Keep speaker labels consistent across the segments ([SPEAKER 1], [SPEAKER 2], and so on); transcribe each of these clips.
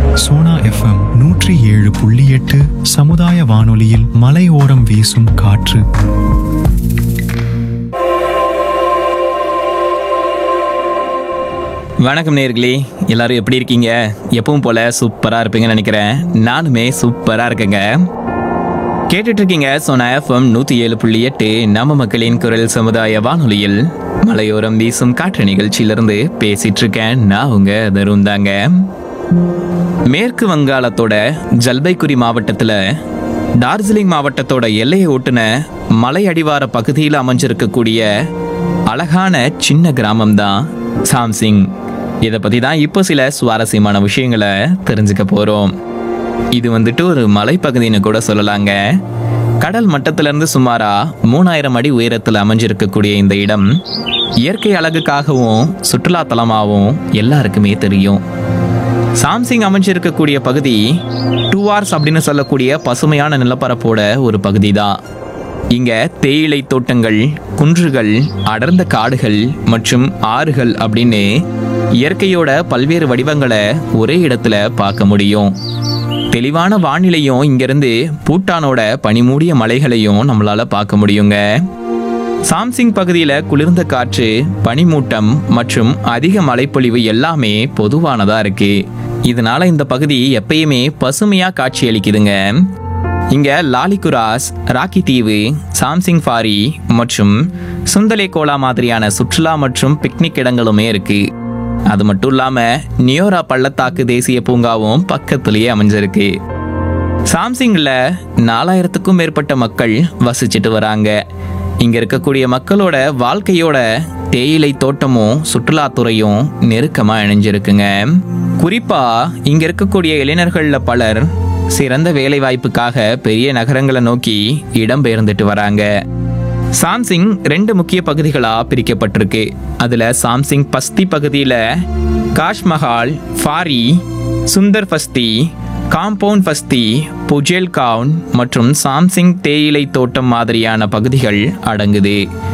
[SPEAKER 1] Sona FM நூற்றி ஏழு புள்ளி எட்டு சமுதாய வானொலியில் மலையோரம் வீசும் காற்று
[SPEAKER 2] வணக்கம் நேர்களே எல்லாரும் எப்படி இருக்கீங்க எப்பவும் போல சூப்பராக இருப்பீங்கன்னு நினைக்கிறேன் நானுமே சூப்பராக இருக்கேங்க கேட்டுட்டு இருக்கீங்க சோனா எஃப்எம் நூற்றி ஏழு புள்ளி எட்டு நம்ம மக்களின் குரல் சமுதாய வானொலியில் மலையோரம் வீசும் காற்று நிகழ்ச்சியிலிருந்து பேசிட்டு இருக்கேன் நான் உங்க தருண் தாங்க மேற்கு வங்காளத்தோட ஜல்பைகுரி மாவட்டத்தில் டார்ஜிலிங் மாவட்டத்தோட எல்லையை ஒட்டுன மலை அடிவார பகுதியில் அமைஞ்சிருக்கக்கூடிய அழகான சின்ன கிராமம் தான் சாம்சிங் இதை பற்றி தான் இப்போ சில சுவாரஸ்யமான விஷயங்களை தெரிஞ்சுக்க போகிறோம் இது வந்துட்டு ஒரு மலைப்பகுதின்னு கூட சொல்லலாங்க கடல் மட்டத்திலிருந்து சுமாரா மூணாயிரம் அடி உயரத்தில் அமைஞ்சிருக்கக்கூடிய இந்த இடம் இயற்கை அழகுக்காகவும் சுற்றுலா தலமாகவும் எல்லாருக்குமே தெரியும் சாம்சிங் அமைஞ்சிருக்கக்கூடிய பகுதி டூ ஆர்ஸ் அப்படின்னு சொல்லக்கூடிய பசுமையான நிலப்பரப்போட ஒரு பகுதி தான் இங்க தேயிலை தோட்டங்கள் குன்றுகள் அடர்ந்த காடுகள் மற்றும் ஆறுகள் அப்படின்னு இயற்கையோட பல்வேறு வடிவங்களை ஒரே இடத்துல பார்க்க முடியும் தெளிவான வானிலையும் இங்கிருந்து பூட்டானோட பனிமூடிய மலைகளையும் நம்மளால பார்க்க முடியுங்க சாம்சிங் பகுதியில் குளிர்ந்த காற்று பனிமூட்டம் மற்றும் அதிக மழைப்பொழிவு எல்லாமே பொதுவானதா இருக்கு இதனால இந்த பகுதி எப்பயுமே பசுமையா காட்சியளிக்குதுங்க இங்க லாலிகுராஸ் ராக்கி தீவு சாம்சிங் ஃபாரி மற்றும் சுந்தலேகோலா மாதிரியான சுற்றுலா மற்றும் பிக்னிக் இடங்களுமே இருக்கு அது மட்டும் இல்லாம நியோரா பள்ளத்தாக்கு தேசிய பூங்காவும் பக்கத்திலேயே அமைஞ்சிருக்கு சாம்சிங்ல நாலாயிரத்துக்கும் மேற்பட்ட மக்கள் வசிச்சுட்டு வராங்க இங்க இருக்கக்கூடிய மக்களோட வாழ்க்கையோட தேயிலை தோட்டமும் சுற்றுலாத்துறையும் நெருக்கமா இணைஞ்சிருக்குங்க குறிப்பா இங்க இருக்கக்கூடிய இளைஞர்கள்ல பலர் சிறந்த வேலை வாய்ப்புக்காக பெரிய நகரங்களை நோக்கி இடம்பெயர்ந்துட்டு வராங்க சாம்சிங் ரெண்டு முக்கிய பகுதிகளா பிரிக்கப்பட்டிருக்கு அதுல சாம்சிங் பஸ்தி பகுதியில காஷ்மஹால் ஃபாரி சுந்தர் பஸ்தி காம்பவுண்ட் பஸ்தி புஜேல் கவுன் மற்றும் சாம்சிங் தேயிலை தோட்டம் மாதிரியான பகுதிகள் அடங்குது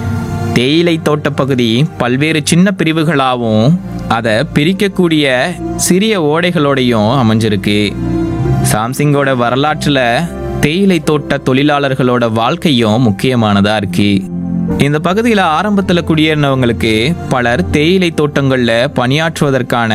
[SPEAKER 2] தேயிலை தோட்ட பகுதி பல்வேறு சின்ன பிரிவுகளாகவும் அதை பிரிக்கக்கூடிய சிறிய ஓடைகளோடையும் அமைஞ்சிருக்கு சாம்சிங்கோட வரலாற்றுல தேயிலை தோட்ட தொழிலாளர்களோட வாழ்க்கையும் முக்கியமானதா இருக்கு இந்த பகுதியில் ஆரம்பத்தில் குடியேறினவங்களுக்கு பலர் தேயிலை தோட்டங்கள்ல பணியாற்றுவதற்கான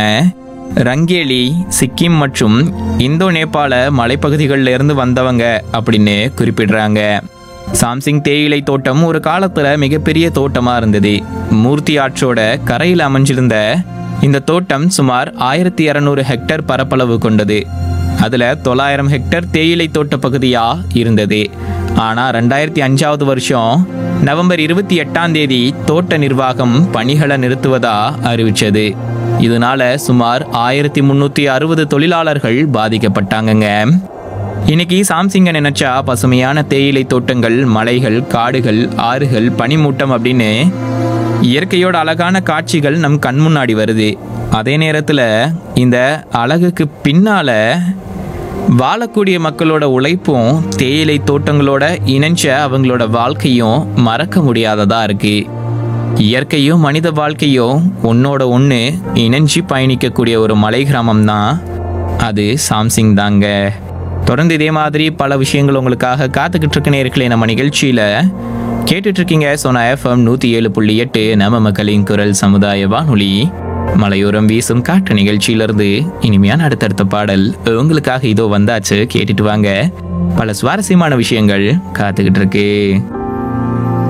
[SPEAKER 2] ரங்கேலி சிக்கிம் மற்றும் இந்தோ நேபாள மலைப்பகுதிகளில் இருந்து வந்தவங்க அப்படின்னு குறிப்பிடுறாங்க சாம்சிங் தேயிலை தோட்டம் ஒரு காலத்துல மிகப்பெரிய தோட்டமா இருந்தது மூர்த்தி ஆற்றோட கரையில் அமைஞ்சிருந்த இந்த தோட்டம் சுமார் ஆயிரத்தி இரநூறு ஹெக்டேர் பரப்பளவு கொண்டது அதுல தொள்ளாயிரம் ஹெக்டேர் தேயிலை தோட்ட பகுதியா இருந்தது ஆனா ரெண்டாயிரத்தி அஞ்சாவது வருஷம் நவம்பர் இருபத்தி எட்டாம் தேதி தோட்ட நிர்வாகம் பணிகளை நிறுத்துவதா அறிவிச்சது இதனால சுமார் ஆயிரத்தி முன்னூத்தி அறுபது தொழிலாளர்கள் பாதிக்கப்பட்டாங்கங்க இன்னைக்கு சாம்சிங்க நினைச்சா பசுமையான தேயிலை தோட்டங்கள் மலைகள் காடுகள் ஆறுகள் பனிமூட்டம் அப்படின்னு இயற்கையோட அழகான காட்சிகள் நம் கண் முன்னாடி வருது அதே நேரத்தில் இந்த அழகுக்கு பின்னால வாழக்கூடிய மக்களோட உழைப்பும் தேயிலை தோட்டங்களோட இணைஞ்ச அவங்களோட வாழ்க்கையும் மறக்க முடியாததா இருக்கு இயற்கையும் மனித வாழ்க்கையும் ஒன்னோட ஒன்று இணைஞ்சு பயணிக்கக்கூடிய ஒரு மலை கிராமம் தான் அது சாம்சிங் தாங்க தொடர்ந்து இதே மாதிரி பல விஷயங்கள் உங்களுக்காக காத்துக்கிட்டு இருக்க நேர்களே நம்ம நிகழ்ச்சியில் கேட்டுட்டு இருக்கீங்க சோனா எஃப்எம் நூற்றி ஏழு புள்ளி எட்டு நம்ம மக்களின் குரல் சமுதாய வானொலி மலையோரம் வீசும் காற்று நிகழ்ச்சியிலிருந்து இனிமையான அடுத்தடுத்த பாடல் உங்களுக்காக இதோ வந்தாச்சு கேட்டுட்டு வாங்க பல சுவாரஸ்யமான விஷயங்கள் காத்துக்கிட்டு இருக்கு